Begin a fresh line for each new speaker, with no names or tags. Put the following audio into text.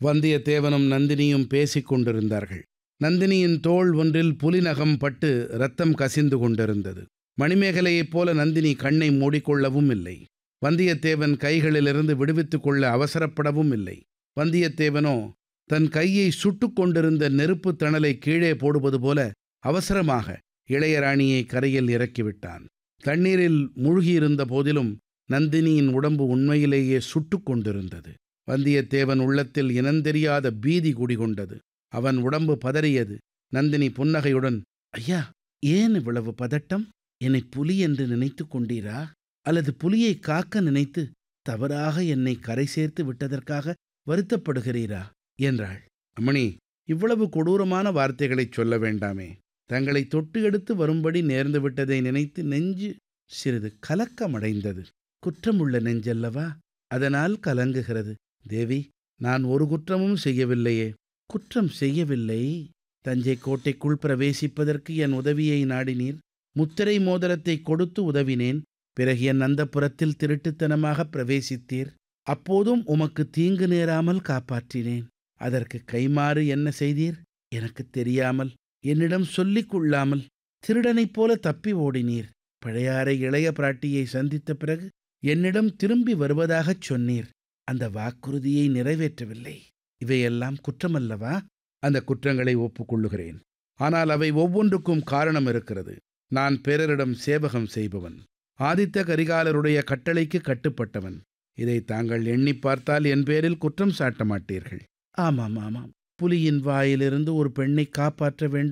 வந்தியத்தேவனும் நந்தினியும் பேசிக் கொண்டிருந்தார்கள் நந்தினியின் தோள் ஒன்றில் புலிநகம் பட்டு ரத்தம் கசிந்து கொண்டிருந்தது மணிமேகலையைப் போல நந்தினி கண்ணை மூடிக்கொள்ளவும் இல்லை வந்தியத்தேவன் கைகளிலிருந்து விடுவித்துக் கொள்ள அவசரப்படவும் இல்லை வந்தியத்தேவனோ தன் கையை சுட்டுக் கொண்டிருந்த நெருப்புத் தணலை கீழே போடுவது போல அவசரமாக இளையராணியை கரையில் இறக்கிவிட்டான் தண்ணீரில் மூழ்கியிருந்த போதிலும் நந்தினியின் உடம்பு உண்மையிலேயே சுட்டுக் கொண்டிருந்தது வந்தியத்தேவன் உள்ளத்தில் இனந்தெரியாத பீதி குடிகொண்டது அவன் உடம்பு பதறியது நந்தினி புன்னகையுடன் ஐயா ஏன் இவ்வளவு பதட்டம் என்னை புலி என்று நினைத்து கொண்டீரா அல்லது புலியை காக்க நினைத்து தவறாக என்னை கரை சேர்த்து விட்டதற்காக வருத்தப்படுகிறீரா என்றாள் அம்மணி இவ்வளவு கொடூரமான வார்த்தைகளைச் சொல்ல வேண்டாமே தங்களை தொட்டு எடுத்து வரும்படி நேர்ந்து விட்டதை நினைத்து நெஞ்சு சிறிது கலக்கமடைந்தது குற்றமுள்ள நெஞ்சல்லவா அதனால் கலங்குகிறது தேவி நான் ஒரு குற்றமும் செய்யவில்லையே குற்றம் செய்யவில்லை தஞ்சை கோட்டைக்குள் பிரவேசிப்பதற்கு என் உதவியை நாடினீர் முத்திரை மோதிரத்தை கொடுத்து உதவினேன் பிறகு என் அந்தப்புறத்தில் திருட்டுத்தனமாக பிரவேசித்தீர் அப்போதும் உமக்கு தீங்கு நேராமல் காப்பாற்றினேன் அதற்கு கைமாறு என்ன செய்தீர் எனக்கு தெரியாமல் என்னிடம் சொல்லிக் கொள்ளாமல் திருடனைப் போல தப்பி ஓடினீர் பழையாறை இளைய பிராட்டியை சந்தித்த பிறகு என்னிடம் திரும்பி வருவதாகச் சொன்னீர் அந்த வாக்குறுதியை நிறைவேற்றவில்லை இவையெல்லாம் குற்றமல்லவா அந்த குற்றங்களை ஒப்புக்கொள்ளுகிறேன் ஆனால் அவை ஒவ்வொன்றுக்கும் காரணம் இருக்கிறது நான் பிறரிடம் சேவகம் செய்பவன் ஆதித்த கரிகாலருடைய கட்டளைக்கு கட்டுப்பட்டவன் இதை தாங்கள் எண்ணி பார்த்தால் என் பேரில் குற்றம் சாட்ட மாட்டீர்கள் ஆமாம் ஆமாம் புலியின் வாயிலிருந்து ஒரு பெண்ணை காப்பாற்ற வேண்டும்